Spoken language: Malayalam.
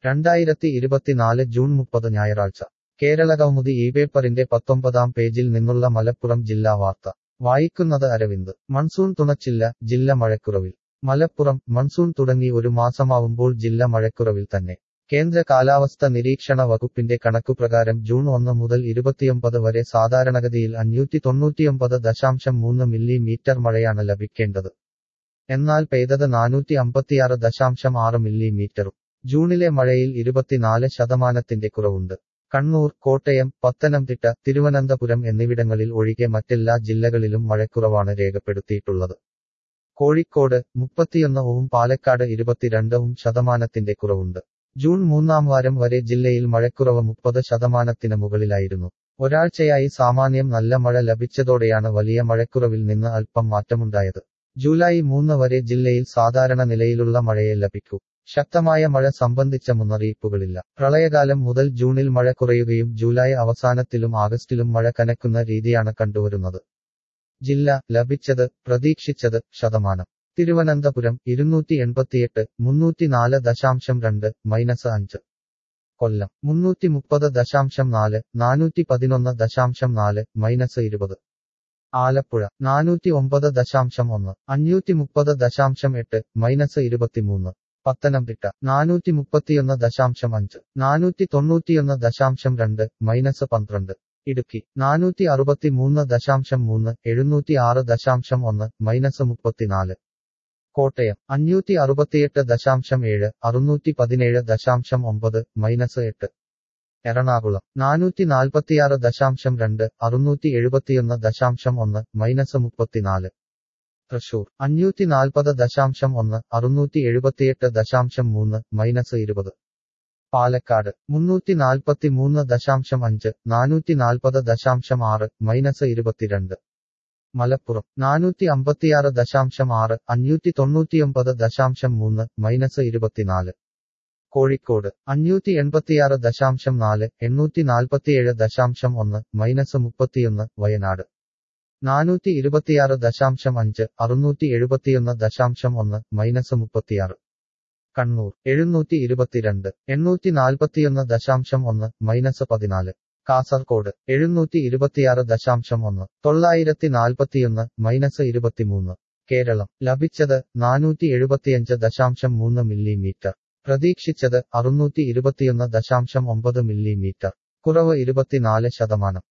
രണ്ടായിരത്തി ഇരുപത്തിനാല് ജൂൺ മുപ്പത് ഞായറാഴ്ച കേരളകൗമുദി ഈ പേപ്പറിന്റെ പത്തൊമ്പതാം പേജിൽ നിന്നുള്ള മലപ്പുറം ജില്ലാ വാർത്ത വായിക്കുന്നത് അരവിന്ദ് മൺസൂൺ തുണച്ചില്ല ജില്ല മഴക്കുറവിൽ മലപ്പുറം മൺസൂൺ തുടങ്ങി ഒരു മാസമാവുമ്പോൾ ജില്ല മഴക്കുറവിൽ തന്നെ കേന്ദ്ര കാലാവസ്ഥ നിരീക്ഷണ വകുപ്പിന്റെ കണക്കുപ്രകാരം ജൂൺ ഒന്ന് മുതൽ ഇരുപത്തിയൊമ്പത് വരെ സാധാരണഗതിയിൽ അഞ്ഞൂറ്റി തൊണ്ണൂറ്റിയൊമ്പത് ദശാംശം മൂന്ന് മില്ലിമീറ്റർ മഴയാണ് ലഭിക്കേണ്ടത് എന്നാൽ പെയ്തത് നാനൂറ്റി അമ്പത്തിയാറ് ദശാംശം ആറ് മില്ലിമീറ്ററും ജൂണിലെ മഴയിൽ ഇരുപത്തിനാല് ശതമാനത്തിന്റെ കുറവുണ്ട് കണ്ണൂർ കോട്ടയം പത്തനംതിട്ട തിരുവനന്തപുരം എന്നിവിടങ്ങളിൽ ഒഴികെ മറ്റെല്ലാ ജില്ലകളിലും മഴക്കുറവാണ് രേഖപ്പെടുത്തിയിട്ടുള്ളത് കോഴിക്കോട് മുപ്പത്തിയൊന്നവും പാലക്കാട് ഇരുപത്തിരണ്ടവും ശതമാനത്തിന്റെ കുറവുണ്ട് ജൂൺ മൂന്നാം വാരം വരെ ജില്ലയിൽ മഴക്കുറവ് മുപ്പത് ശതമാനത്തിന് മുകളിലായിരുന്നു ഒരാഴ്ചയായി സാമാന്യം നല്ല മഴ ലഭിച്ചതോടെയാണ് വലിയ മഴക്കുറവിൽ നിന്ന് അല്പം മാറ്റമുണ്ടായത് ജൂലൈ മൂന്ന് വരെ ജില്ലയിൽ സാധാരണ നിലയിലുള്ള മഴയെ ലഭിക്കൂ ശക്തമായ മഴ സംബന്ധിച്ച മുന്നറിയിപ്പുകളില്ല പ്രളയകാലം മുതൽ ജൂണിൽ മഴ കുറയുകയും ജൂലൈ അവസാനത്തിലും ആഗസ്റ്റിലും മഴ കനക്കുന്ന രീതിയാണ് കണ്ടുവരുന്നത് ജില്ല ലഭിച്ചത് പ്രതീക്ഷിച്ചത് ശതമാനം തിരുവനന്തപുരം ഇരുന്നൂറ്റി എൺപത്തിയെട്ട് മുന്നൂറ്റിനാല് ദശാംശം രണ്ട് മൈനസ് അഞ്ച് കൊല്ലം മുന്നൂറ്റി മുപ്പത് ദശാംശം നാല് നാനൂറ്റി പതിനൊന്ന് ദശാംശം നാല് മൈനസ് ഇരുപത് ആലപ്പുഴ നാനൂറ്റി ഒമ്പത് ദശാംശം ഒന്ന് അഞ്ഞൂറ്റി മുപ്പത് ദശാംശം എട്ട് മൈനസ് ഇരുപത്തിമൂന്ന് പത്തനംതിട്ട നാനൂറ്റി മുപ്പത്തിയൊന്ന് ദശാംശം അഞ്ച് നാനൂറ്റി തൊണ്ണൂറ്റിയൊന്ന് ദശാംശം രണ്ട് മൈനസ് പന്ത്രണ്ട് ഇടുക്കി നാനൂറ്റി അറുപത്തി മൂന്ന് ദശാംശം മൂന്ന് എഴുന്നൂറ്റി ആറ് ദശാംശം ഒന്ന് മൈനസ് മുപ്പത്തിനാല് കോട്ടയം അഞ്ഞൂറ്റി അറുപത്തിയെട്ട് ദശാംശം ഏഴ് അറുന്നൂറ്റി പതിനേഴ് ദശാംശം ഒമ്പത് മൈനസ് എട്ട് എറണാകുളം നാനൂറ്റി നാൽപ്പത്തിയാറ് ദശാംശം രണ്ട് അറുന്നൂറ്റി എഴുപത്തിയൊന്ന് ദശാംശം ഒന്ന് മൈനസ് മുപ്പത്തിനാല് തൃശൂർ അഞ്ഞൂറ്റി നാൽപ്പത് ദശാംശം ഒന്ന് അറുന്നൂറ്റി എഴുപത്തിയെട്ട് ദശാംശം മൂന്ന് മൈനസ് ഇരുപത് പാലക്കാട് മുന്നൂറ്റി നാൽപ്പത്തി മൂന്ന് ദശാംശം അഞ്ച് നാനൂറ്റി നാൽപ്പത് ദശാംശം ആറ് മൈനസ് ഇരുപത്തിരണ്ട് മലപ്പുറം നാനൂറ്റി അമ്പത്തിയാറ് ദശാംശം ആറ് അഞ്ഞൂറ്റി തൊണ്ണൂറ്റിയൊമ്പത് ദശാംശം മൂന്ന് മൈനസ് ഇരുപത്തിനാല് കോഴിക്കോട് അഞ്ഞൂറ്റി എൺപത്തിയാറ് ദശാംശം നാല് എണ്ണൂറ്റി നാൽപ്പത്തിയേഴ് ദശാംശം ഒന്ന് മൈനസ് മുപ്പത്തിയൊന്ന് വയനാട് നാനൂറ്റി ഇരുപത്തിയാറ് ദശാംശം അഞ്ച് അറുന്നൂറ്റി എഴുപത്തിയൊന്ന് ദശാംശം ഒന്ന് മൈനസ് മുപ്പത്തിയാറ് കണ്ണൂർ എഴുന്നൂറ്റി ഇരുപത്തിരണ്ട് എണ്ണൂറ്റി നാൽപ്പത്തിയൊന്ന് ദശാംശം ഒന്ന് മൈനസ് പതിനാല് കാസർകോട് എഴുന്നൂറ്റി ഇരുപത്തിയാറ് ദശാംശം ഒന്ന് തൊള്ളായിരത്തി നാൽപ്പത്തിയൊന്ന് മൈനസ് ഇരുപത്തിമൂന്ന് കേരളം ലഭിച്ചത് നാനൂറ്റി എഴുപത്തിയഞ്ച് ദശാംശം മൂന്ന് മില്ലിമീറ്റർ പ്രതീക്ഷിച്ചത് അറുന്നൂറ്റി ഇരുപത്തിയൊന്ന് ദശാംശം ഒമ്പത് മില്ലിമീറ്റർ കുറവ് ഇരുപത്തിനാല് ശതമാനം